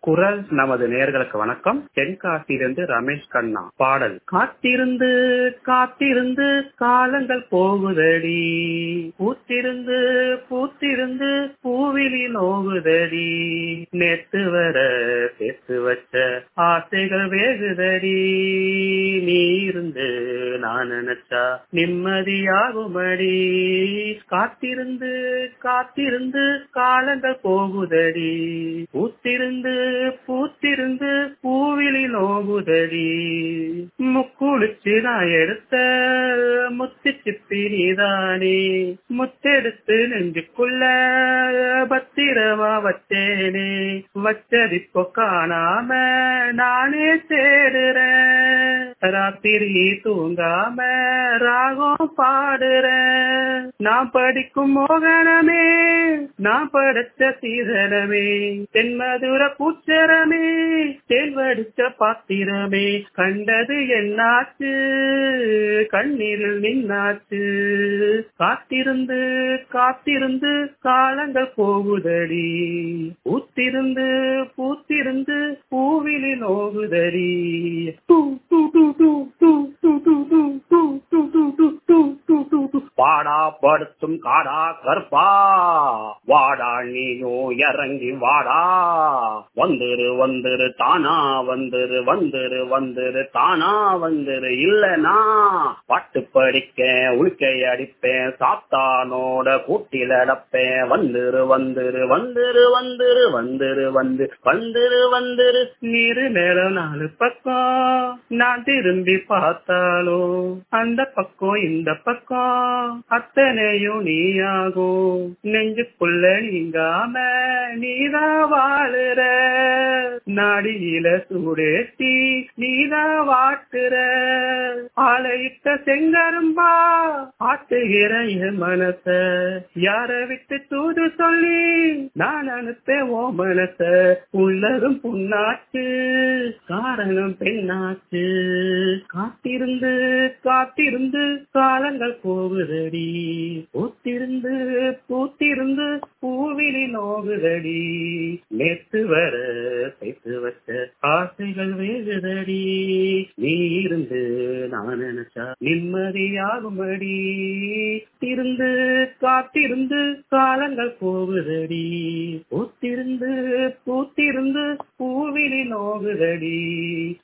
குரல் நமது நேர்களுக்கு வணக்கம் தென்காசியிலிருந்து ரமேஷ் கண்ணா பாடல் காத்திருந்து காத்திருந்து காலங்கள் போகுதடி பூத்திருந்து பூத்திருந்து பூவிலி நோகுதடி நேத்து வர சேர்த்து வச்ச ஆசைகள் வேகுதடி நீ இருந்து நான் நினைச்சா நிம்மதியாகுமடி காத்திருந்து காத்திருந்து காலங்கள் போகுதடி பூத்திருந்து பூத்திருந்து பூவிலி நோகுதடி முக்குளிச்சு நான் எடுத்த முத்து சிப்பி நீதானே முத்தெடுத்து நெஞ்சுக்குள்ள பத்திரமா வச்சேனே வச்சதிப்போ காணாம நானே தேடுறேன் ராத்திரி தூங்காம ராகம் பாடுறேன் நான் படிக்கும் மோகனமே நான் படைச்ச சீதனமே தென்மதுர பூச்சரமே தேல்வடிச்ச பாத்திரமே கண்டது என்னாச்சு கண்ணீரில் நின்னாச்சு காத்திருந்து காத்திருந்து காலங்கள் போகுதடி பூத்திருந்து பூத்திருந்து பூவிலி நோகுதடி டூ டூ டூ டூ டூ டூ டூ டூ டூ டூ டூ டூ டூ டூ டூ டூ வாடா படுத்தும் காடா கற்பா வாடா நீயும் இறங்கி வாடா வந்துரு வந்துரு தானா வந்துரு வந்துரு வந்துரு தானா வந்துரு இல்லனா பாட்டு படிக்கேன் உழுக்கை அடிப்பேன் சாத்தானோட கூட்டில அடப்பேன் வந்துரு வந்துரு வந்துரு வந்துரு வந்துரு வந்து வந்துரு வந்துரு நீரு நேரம் நாலு பக்கம் நான் திரும்பி பார்த்தாலும் அந்த பக்கம் இந்த பக்கம் அத்தனையும் நீயாகும் நெஞ்சுக்குள்ள நீங்காம நீதான் வாழுற நாடியில சூடேத்தி நீதான் வாட்டுற ஆலையிட்ட செங்கரும்பா ஆட்டுகிற என் மனச யார விட்டு தூது சொல்லி நான் அனுப்பேன் ஓ மனச உள்ளதும் புண்ணாச்சு காரணம் பெண்ணாச்சு காத்திருந்து காத்திருந்து காலங்கள் போகுதடி பூத்திருந்து பூத்திருந்து பூவிலி நோகுதடி நேத்து வர சேர்த்து வச்ச ஆசைகள் வேகுதடி நீ இருந்து நான் நினைச்சா நிம்மதியாகுமடி இருந்து காத்திருந்து காலங்கள் போகுதடி பூத்திருந்து பூத்திருந்து பூவிலி நோகுதடி